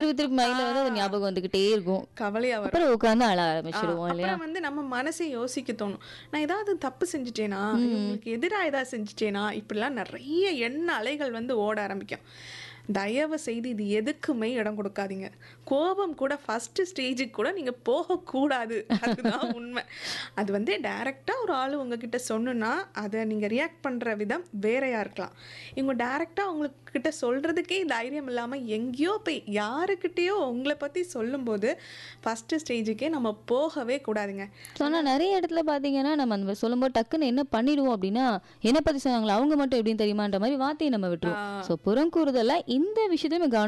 திருப்பி திருப்பி மைண்ட்ல வந்து அது ஞாபகம் வந்துகிட்டே இருக்கும் கவலையா வரும் அப்புறம் உட்காந்து அழ ஆ, ஆரம்பிச்சிடுவோம் இல்லையா அப்புறம் வந்து நம்ம மனசை யோசிக்க தோணும் நான் ஏதாவது தப்பு செஞ்சுட்டேனா இவங்களுக்கு எதிராக ஏதாவது செஞ்சுட்டேனா இப்படிலாம் நிறைய எண்ண அலைகள் வந்து ஓட ஆரம்பிக்கும் தயவு செய்து இது எதுக்குமே இடம் கொடுக்காதீங்க கோபம் கூட ஃபர்ஸ்ட் ஸ்டேஜுக்கு கூட நீங்கள் போகக்கூடாது அதுதான் உண்மை அது வந்து டைரெக்டாக ஒரு ஆள் உங்ககிட்ட சொன்னுன்னா அதை நீங்கள் ரியாக்ட் பண்ணுற விதம் வேறையாக இருக்கலாம் இவங்க டைரெக்டாக உங்ககிட்ட சொல்கிறதுக்கே தைரியம் இல்லாமல் எங்கேயோ போய் யாருக்கிட்டேயோ உங்களை பற்றி சொல்லும்போது ஃபஸ்ட்டு ஸ்டேஜுக்கே நம்ம போகவே கூடாதுங்க சொன்னா நிறைய இடத்துல பாத்தீங்கன்னா நம்ம அந்த சொல்லும்போது டக்குன்னு என்ன பண்ணிடுவோம் அப்படின்னா என்ன பத்தி சொன்னாங்களா அவங்க மட்டும் எப்படின்னு தெரியுமான்ற மாதிரி வார்த்தையை நம்ம விட்டுருவோம் ஸோ புறங்கூறுதல்ல இந்த விஷயத்தையும் கவனம்